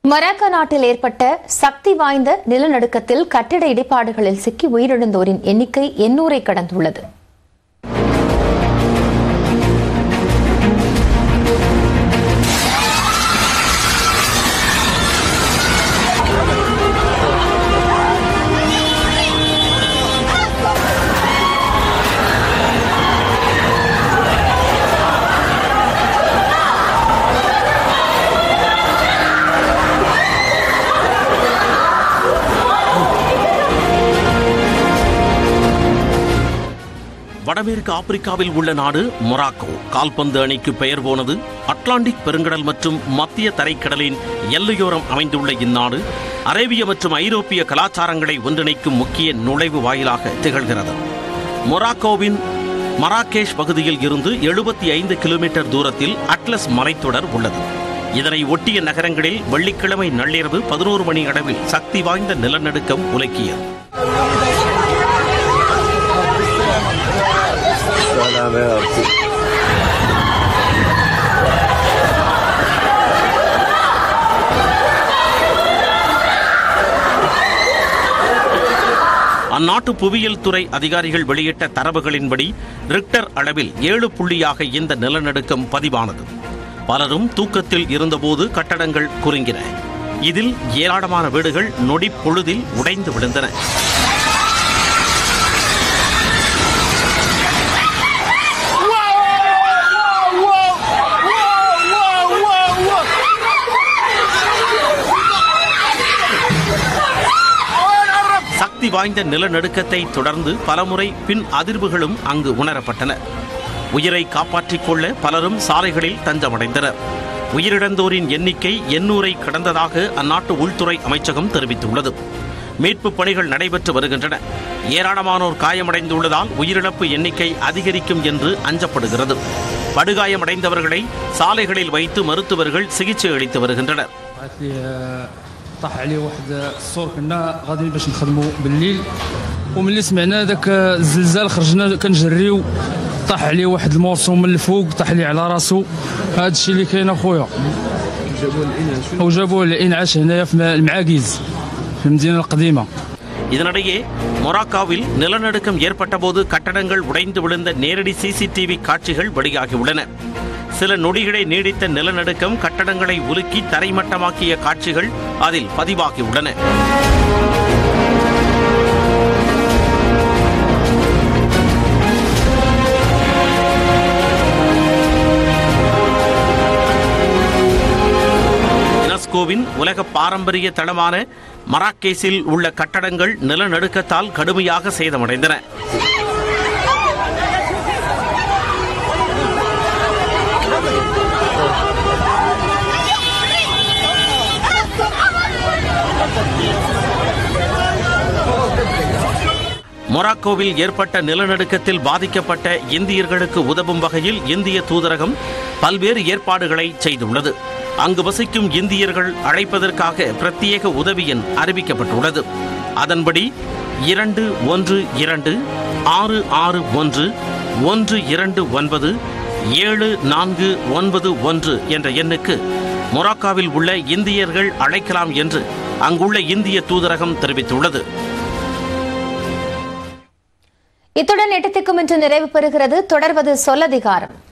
Morocco நாட்டில் ஏற்பட்ட சக்தி வாய்ந்த நிலநடுக்கத்தில் கட்டிட இடிபாடுகளில் சிக்கி உயிரிழந்தோரின் எண்ணிக்கை எண்ணூரை கடந்துள்ளது வடமேற்கு ஆப்பிரிக்காவில் உள்ள நாடு மொராக்கோ கால்பந்து அணிக்கு பெயர் போனது அட்லாண்டிக் பெருங்கடல் மற்றும் மத்திய தரைக்கடலின் எல்லையோரம் அமைந்துள்ள இந்நாடு அரேபிய மற்றும் ஐரோப்பிய கலாச்சாரங்களை ஒன்றிணைக்கும் முக்கிய நுழைவு வாயிலாக திகழ்கிறது மொராக்கோவின் மராகேஷ் பகுதியில் இருந்து எழுபத்தி ஐந்து கிலோமீட்டர் தூரத்தில் அட்லஸ் மலைத்தொடர் உள்ளது இதனை ஒட்டிய நகரங்களில் வெள்ளிக்கிழமை நள்ளிரவு பதினோரு மணி அளவில் சக்தி வாய்ந்த நிலநடுக்கம் உலக்கியது அந்நாட்டு புவியியல் துறை அதிகாரிகள் வெளியிட்ட தரவுகளின்படி ரிக்டர் அளவில் ஏழு புள்ளியாக இந்த நிலநடுக்கம் பதிவானது பலரும் தூக்கத்தில் இருந்தபோது கட்டடங்கள் குறுங்கின இதில் ஏராளமான வீடுகள் நொடி பொழுதில் உடைந்து விழுந்தன சக்தி வாய்ந்த நிலநடுக்கத்தை தொடர்ந்து பலமுறை பின் அதிர்வுகளும் அங்கு உணரப்பட்டன உயிரை காப்பாற்றிக் கொள்ள பலரும் சாலைகளில் தஞ்சமடைந்தனர் உயிரிழந்தோரின் எண்ணிக்கை எண்ணூரை கடந்ததாக அந்நாட்டு உள்துறை அமைச்சகம் தெரிவித்துள்ளது மீட்புப் பணிகள் நடைபெற்று வருகின்றன ஏராளமானோர் காயமடைந்துள்ளதால் உயிரிழப்பு எண்ணிக்கை அதிகரிக்கும் என்று அஞ்சப்படுகிறது படுகாயமடைந்தவர்களை சாலைகளில் வைத்து மருத்துவர்கள் சிகிச்சை அளித்து வருகின்றனர் عرفت لي آه، طاح عليه واحد آه، السور كنا غاديين باش نخدموا بالليل وملي سمعنا داك آه، الزلزال خرجنا كنجريو طاح عليه واحد المورسو من الفوق طاح ليه على راسو هذا الشيء اللي كاين اخويا وجابوه الانعاش هنايا في المعاكيز في المدينه القديمه இதனிடையே மொராக்காவில் நிலநடுக்கம் ஏற்பட்டபோது கட்டடங்கள் உடைந்து விழுந்த நேரடி சிசிடிவி காட்சிகள் வெளியாகியுள்ளன சில நொடிகளை நீடித்த நிலநடுக்கம் கட்டடங்களை உலுக்கி தரைமட்டமாக்கிய காட்சிகள் அதில் பதிவாகியுள்ளன யுனெஸ்கோவின் உலக பாரம்பரிய தளமான மராக்கேஸில் உள்ள கட்டடங்கள் நிலநடுக்கத்தால் கடுமையாக சேதமடைந்தன மொராக்கோவில் ஏற்பட்ட நிலநடுக்கத்தில் பாதிக்கப்பட்ட இந்தியர்களுக்கு உதவும் வகையில் இந்திய தூதரகம் பல்வேறு ஏற்பாடுகளை செய்துள்ளது அங்கு வசிக்கும் இந்தியர்கள் அழைப்பதற்காக பிரத்யேக உதவி எண் அறிவிக்கப்பட்டுள்ளது அதன்படி இரண்டு ஒன்று இரண்டு ஆறு ஆறு ஒன்று ஒன்று இரண்டு ஒன்பது ஏழு நான்கு ஒன்பது ஒன்று என்ற எண்ணுக்கு மொராக்காவில் உள்ள இந்தியர்கள் அழைக்கலாம் என்று அங்குள்ள இந்திய தூதரகம் தெரிவித்துள்ளது இத்துடன் எட்டத்திற்கும் இன்று நிறைவு பெறுகிறது தொடர்வது சொல்லதிகாரம்